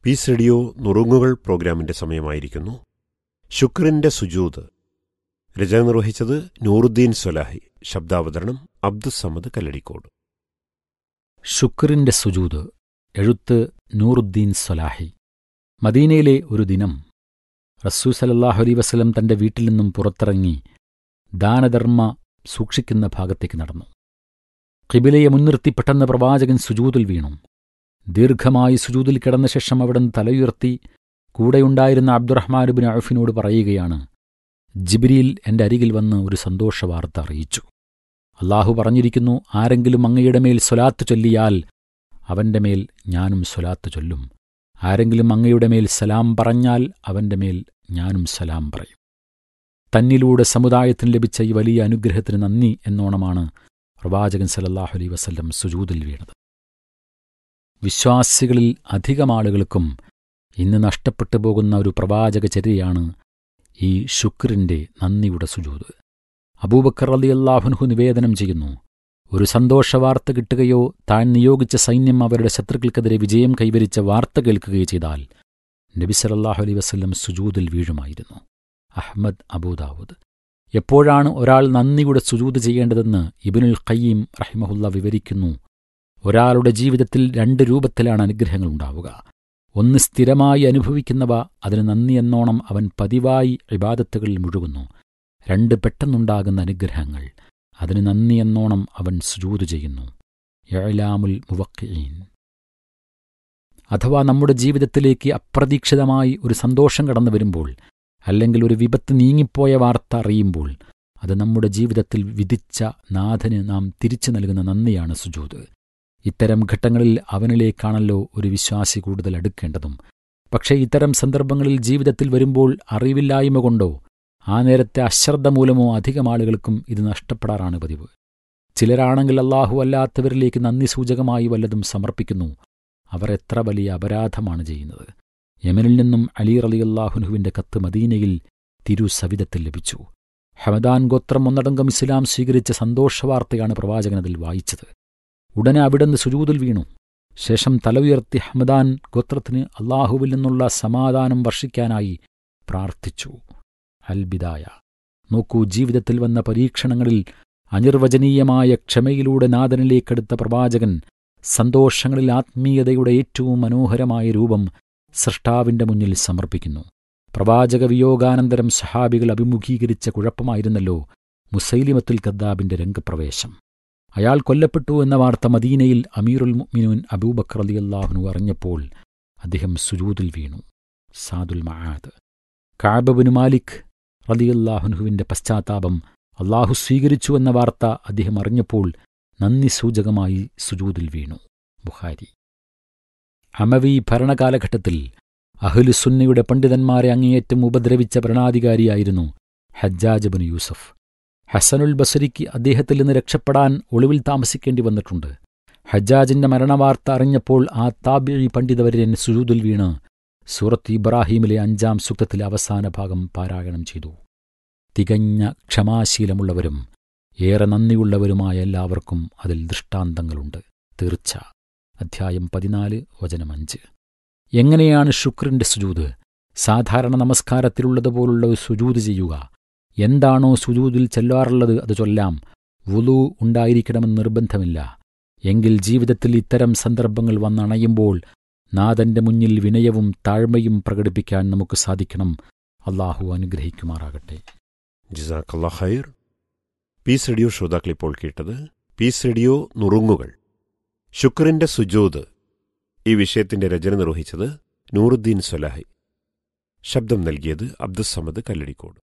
piece radio നുറുങ്ങുകൾ പ്രോഗ്രാമിന്റെ സമയമായിരിക്കുന്നു ശുക്രിന്റെ സുജൂത് രചന നിർവഹിച്ചത് നൂറുദ്ദീൻ സ്വലാഹി ശബ്ദാവതരണം അബ്ദുസമദ് കല്ലടിക്കോട് ശുക്രിന്റെ സുജൂത് എഴുത്ത് നൂറുദ്ദീൻ സ്വലാഹി മദീനയിലെ ഒരു ദിനം റസൂ സലല്ലാഹു അലൈ വസലം തന്റെ വീട്ടിൽ നിന്നും പുറത്തിറങ്ങി ദാനധർമ്മ സൂക്ഷിക്കുന്ന ഭാഗത്തേക്ക് നടന്നു കിബിലയെ മുൻനിർത്തി പെട്ടെന്ന് പ്രവാചകൻ സുജൂതിൽ വീണു ദീർഘമായി സുജൂതിൽ കിടന്ന ശേഷം അവിടുന്ന് തലയുയർത്തി കൂടെയുണ്ടായിരുന്ന അബ്ദുറഹ്മാനുബിൻ അഴഫിനോട് പറയുകയാണ് ജിബ്രീൽ എന്റെ അരികിൽ വന്ന് ഒരു സന്തോഷവാർത്ത അറിയിച്ചു അള്ളാഹു പറഞ്ഞിരിക്കുന്നു ആരെങ്കിലും അങ്ങയുടെ മേൽ സ്വലാത്ത് ചൊല്ലിയാൽ അവന്റെ മേൽ ഞാനും സ്വലാത്ത് ചൊല്ലും ആരെങ്കിലും അങ്ങയുടെ മേൽ സലാം പറഞ്ഞാൽ അവന്റെ മേൽ ഞാനും സലാം പറയും തന്നിലൂടെ സമുദായത്തിന് ലഭിച്ച ഈ വലിയ അനുഗ്രഹത്തിന് നന്ദി എന്നോണമാണ് പ്രവാചകൻ സലല്ലാഹു അലൈ വസല്ലം സുജൂതിൽ വീണത് വിശ്വാസികളിൽ അധികം ആളുകൾക്കും ഇന്ന് നഷ്ടപ്പെട്ടു പോകുന്ന ഒരു പ്രവാചക ചര്യയാണ് ഈ ശുക്രിന്റെ നന്ദിയുടെ സുജൂത് അബൂബക്കർ അലി അള്ളാഹുൻഹു നിവേദനം ചെയ്യുന്നു ഒരു സന്തോഷവാർത്ത കിട്ടുകയോ താൻ നിയോഗിച്ച സൈന്യം അവരുടെ ശത്രുക്കൾക്കെതിരെ വിജയം കൈവരിച്ച വാർത്ത കേൾക്കുകയോ ചെയ്താൽ നബി സലല്ലാഹു അലൈ വസ്ല്ലം സുജൂദിൽ വീഴുമായിരുന്നു അഹ്മദ് അബൂദാവൂദ് എപ്പോഴാണ് ഒരാൾ നന്ദിയുടെ സുജൂത് ചെയ്യേണ്ടതെന്ന് ഇബിനുൽ ഖയ്യീം റഹിമഹുല്ല വിവരിക്കുന്നു ഒരാളുടെ ജീവിതത്തിൽ രണ്ട് രൂപത്തിലാണ് അനുഗ്രഹങ്ങൾ ഉണ്ടാവുക ഒന്ന് സ്ഥിരമായി അനുഭവിക്കുന്നവ അതിന് നന്ദി എന്നോണം അവൻ പതിവായി ഇബാദത്തുകളിൽ മുഴുകുന്നു രണ്ട് പെട്ടെന്നുണ്ടാകുന്ന അനുഗ്രഹങ്ങൾ അതിന് നന്ദി എന്നോണം അവൻ സുജൂത് ചെയ്യുന്നു യഴലാമുൽ മുവക്കീൻ അഥവാ നമ്മുടെ ജീവിതത്തിലേക്ക് അപ്രതീക്ഷിതമായി ഒരു സന്തോഷം കടന്നു വരുമ്പോൾ അല്ലെങ്കിൽ ഒരു വിപത്ത് നീങ്ങിപ്പോയ വാർത്ത അറിയുമ്പോൾ അത് നമ്മുടെ ജീവിതത്തിൽ വിധിച്ച നാഥന് നാം തിരിച്ചു നൽകുന്ന നന്ദിയാണ് സുജൂത് ഇത്തരം ഘട്ടങ്ങളിൽ അവനിലേക്കാണല്ലോ ഒരു വിശ്വാസി കൂടുതൽ അടുക്കേണ്ടതും പക്ഷേ ഇത്തരം സന്ദർഭങ്ങളിൽ ജീവിതത്തിൽ വരുമ്പോൾ അറിവില്ലായ്മ കൊണ്ടോ ആ നേരത്തെ അശ്രദ്ധ മൂലമോ അധികം ആളുകൾക്കും ഇത് നഷ്ടപ്പെടാറാണ് പതിവ് ചിലരാണെങ്കിൽ അള്ളാഹു അല്ലാത്തവരിലേക്ക് നന്ദി സൂചകമായി വല്ലതും സമർപ്പിക്കുന്നു അവർ എത്ര വലിയ അപരാധമാണ് ചെയ്യുന്നത് യമനിൽ നിന്നും അലി അലി അള്ളാഹുനുഹുവിന്റെ കത്ത് മദീനയിൽ തിരുസവിധത്തിൽ ലഭിച്ചു ഹമദാൻ ഗോത്രം ഒന്നടങ്കം ഇസ്ലാം സ്വീകരിച്ച സന്തോഷവാർത്തയാണ് പ്രവാചകൻ അതിൽ വായിച്ചത് ഉടനെ അവിടുന്ന് സുജൂതിൽ വീണു ശേഷം തല ഉയർത്തി ഹമദാൻ ഗോത്രത്തിന് അള്ളാഹുവിൽ നിന്നുള്ള സമാധാനം വർഷിക്കാനായി പ്രാർത്ഥിച്ചു അൽബിദായ നോക്കൂ ജീവിതത്തിൽ വന്ന പരീക്ഷണങ്ങളിൽ അനിർവചനീയമായ ക്ഷമയിലൂടെ നാഥനിലേക്കെടുത്ത പ്രവാചകൻ സന്തോഷങ്ങളിൽ ആത്മീയതയുടെ ഏറ്റവും മനോഹരമായ രൂപം സൃഷ്ടാവിന്റെ മുന്നിൽ സമർപ്പിക്കുന്നു പ്രവാചക വിയോഗാനന്തരം സഹാബികൾ അഭിമുഖീകരിച്ച കുഴപ്പമായിരുന്നല്ലോ മുസൈലിമത്തുൽ കദ്ദാബിന്റെ രംഗപ്രവേശം അയാൾ കൊല്ലപ്പെട്ടു എന്ന വാർത്ത മദീനയിൽ അമീറുൽ മുഅ്മിനൂൻ അബൂബക്കർ അലിയല്ലാഹുനു അറിഞ്ഞപ്പോൾ അദ്ദേഹം സുജൂദിൽ വീണു സാദുൽ മഹാദ് കാബബിനു മാലിക് റലിയല്ലാഹുനുഹുവിന്റെ പശ്ചാത്താപം അള്ളാഹു സ്വീകരിച്ചു എന്ന വാർത്ത അദ്ദേഹം അറിഞ്ഞപ്പോൾ നന്ദി സൂചകമായി സുജൂദിൽ വീണു ബുഹാരി അമവി ഭരണകാലഘട്ടത്തിൽ അഹ്ലുസുന്നയുടെ പണ്ഡിതന്മാരെ അങ്ങേയറ്റം ഉപദ്രവിച്ച ഭരണാധികാരിയായിരുന്നു ഹജ്ജാജബിൻ യൂസഫ് ഹസനുൽ ബസരിക്ക് അദ്ദേഹത്തിൽ നിന്ന് രക്ഷപ്പെടാൻ ഒളിവിൽ താമസിക്കേണ്ടി വന്നിട്ടുണ്ട് ഹജ്ജാജിന്റെ മരണവാർത്ത അറിഞ്ഞപ്പോൾ ആ താബിഴി പണ്ഡിതവര്യൻ സുജൂദിൽ വീണ് സൂറത്ത് ഇബ്രാഹീമിലെ അഞ്ചാം സൂക്തത്തിലെ അവസാന ഭാഗം പാരായണം ചെയ്തു തികഞ്ഞ ക്ഷമാശീലമുള്ളവരും ഏറെ നന്ദിയുള്ളവരുമായ എല്ലാവർക്കും അതിൽ ദൃഷ്ടാന്തങ്ങളുണ്ട് തീർച്ച അധ്യായം പതിനാല് വചനം അഞ്ച് എങ്ങനെയാണ് ശുക്രിന്റെ സുജൂത് സാധാരണ നമസ്കാരത്തിലുള്ളതുപോലുള്ള ഒരു സുജൂത് ചെയ്യുക എന്താണോ സുജൂതിൽ ചെല്ലാറുള്ളത് അത് ചൊല്ലാം വുളു ഉണ്ടായിരിക്കണമെന്ന് നിർബന്ധമില്ല എങ്കിൽ ജീവിതത്തിൽ ഇത്തരം സന്ദർഭങ്ങൾ വന്നണയുമ്പോൾ നാഥന്റെ മുന്നിൽ വിനയവും താഴ്മയും പ്രകടിപ്പിക്കാൻ നമുക്ക് സാധിക്കണം അള്ളാഹു അനുഗ്രഹിക്കുമാറാകട്ടെ ജിസാഖല്ലാ ഖൈർ പീസ് റേഡിയോ ശ്രോതാക്കൾ ഇപ്പോൾ കേട്ടത് പീസ് റേഡിയോ നുറുങ്ങുകൾ ശുക്രിന്റെ സുജൂത് ഈ വിഷയത്തിന്റെ രചന നിർവഹിച്ചത് നൂറുദ്ദീൻ സ്വലാഹി ശബ്ദം നൽകിയത് അബ്ദുസമദ് കല്ലടിക്കോട്